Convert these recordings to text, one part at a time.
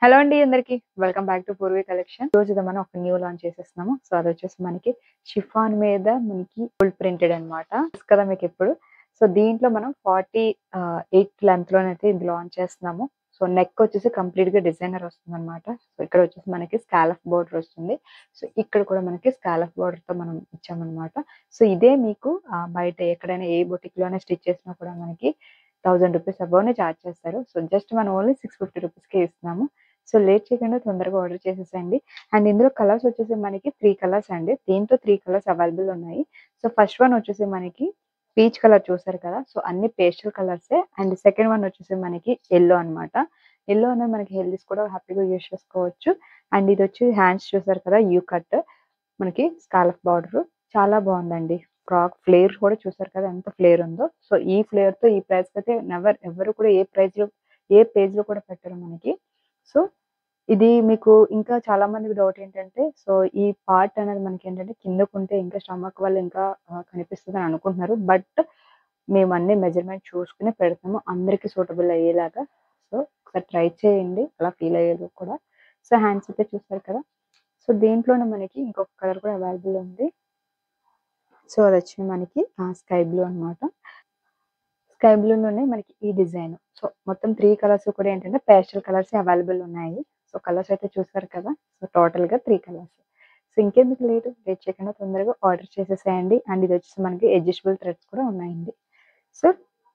hello అండి అందరికి welcome back to Purvi collection రోజు ఇది మనం ఒక న్యూ లాంచ్ చేసేస్తున్నాము సో అది వచ్చేసి మనకి షిఫాన్ మీద మనకి ఫుల్ ప్రింటెడ్ అనమాట కదా మీకు ఇప్పుడు సో దీంట్లో మనం ఫార్టీ ఎయిట్ లెంత్ లోనైతే ఇది లాంచ్ చేస్తున్నాము సో నెక్ వచ్చేసి కంప్లీట్ గా డిజైనర్ వస్తుంది అనమాట సో ఇక్కడ వచ్చేసి మనకి స్కాలఫ్ బోర్డర్ వస్తుంది సో ఇక్కడ కూడా మనకి స్కాలఫ్ బోర్డర్ తో మనం ఇచ్చామన్నమాట సో ఇదే మీకు ఆ, బయట ఎక్కడైనా ఏ బొటిక్ లోనే స్టిచ్ చేసినా కూడా మనకి థౌసండ్ రూపీస్ అబౌవ్ ఛార్జ్ చేస్తారు సో జస్ట్ మనం ఓన్లీ సిక్స్ ఫిఫ్టీ రూపీస్కి ఇస్తున్నాము సో లేట్ చేయకుండా తొందరగా ఆర్డర్ చేసేసండి అండ్ ఇందులో కలర్స్ వచ్చేసి మనకి త్రీ కలర్స్ అండి దీంతో త్రీ కలర్స్ అవైలబుల్ ఉన్నాయి సో ఫస్ట్ వన్ వచ్చేసి మనకి పీచ్ కలర్ చూసారు కదా సో అన్ని పేస్టల్ కలర్సే అండ్ సెకండ్ వన్ వచ్చేసి మనకి ఎల్లో అన్నమాట ఎల్లో అనేది మనకి హెల్దీస్ కూడా హ్యాపీగా యూస్ చేసుకోవచ్చు అండ్ ఇది వచ్చి హ్యాండ్స్ చూసారు కదా యూ కట్ మనకి స్కాలఫ్ బార్డర్ చాలా బాగుందండి ఫ్రాక్ ఫ్లేర్ కూడా చూసారు కదా ఎంత ఫ్లేర్ ఉందో సో ఈ ఫ్లేర్ తో ఈ ప్రైస్ అయితే నెవర్ ఎవరు కూడా ఏ ప్రైస్ లో ఏ పేజ్ లో కూడా పెట్టరు మనకి సో ఇది మీకు ఇంకా చాలా మందికి డౌట్ ఏంటంటే సో ఈ పార్ట్ అనేది మనకి ఏంటంటే కిందకు ఉంటే ఇంకా స్టమక్ వల్ల ఇంకా కనిపిస్తుంది అని అనుకుంటున్నారు బట్ మేము అన్ని మెజర్మెంట్ చూసుకుని పెడతాము అందరికి సూటబుల్ అయ్యేలాగా సో ఒకసారి ట్రై చేయండి అలా ఫీల్ అయ్యేది కూడా సో హ్యాండ్స్ అయితే చూస్తారు కదా సో దీంట్లోనే మనకి ఇంకొక కలర్ కూడా అవైలబుల్ ఉంది సో అది వచ్చి మనకి స్కై బ్లూ అన్నమాట స్కై బ్లూలోనే మనకి ఈ డిజైన్ సో మొత్తం త్రీ కలర్స్ కూడా ఏంటంటే పేస్టల్ కలర్స్ అవైలబుల్ ఉన్నాయి సో కలర్స్ అయితే చూసారు కదా సో టోటల్ గా త్రీ కలర్స్ సో ఇంకెందుకు లేట్ లేట్ చేయకుండా తొందరగా ఆర్డర్ చేసేసేయండి అండ్ ఇది వచ్చేసి మనకి అడ్జస్టబుల్ థ్రెడ్స్ కూడా ఉన్నాయండి సో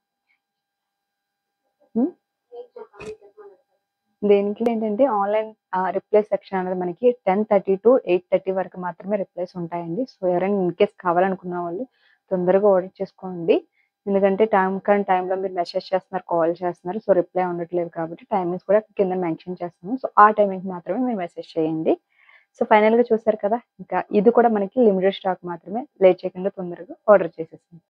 దీనికి ఏంటంటే ఆన్లైన్ రిప్లై సెక్షన్ అనేది మనకి ten thirty to eight thirty వరకు మాత్రమే రిప్లైస్ ఉంటాయండి సో ఎవరైనా ఇన్ కేస్ కావాలనుకున్న వాళ్ళు తొందరగా ఆర్డర్ చేసుకోండి ఎందుకంటే టైం కానీ టైంలో మీరు మెసేజ్ చేస్తున్నారు కాల్ చేస్తున్నారు సో రిప్లై ఉండట్లేదు కాబట్టి టైమింగ్స్ కూడా కింద మెన్షన్ చేస్తాము సో ఆ టైమింగ్ మాత్రమే మీరు మెసేజ్ చేయండి సో ఫైనల్ గా చూసారు కదా ఇంకా ఇది కూడా మనకి లిమిటెడ్ స్టాక్ మాత్రమే లేట్ చేయకుండా తొందరగా ఆర్డర్ చేసేసింది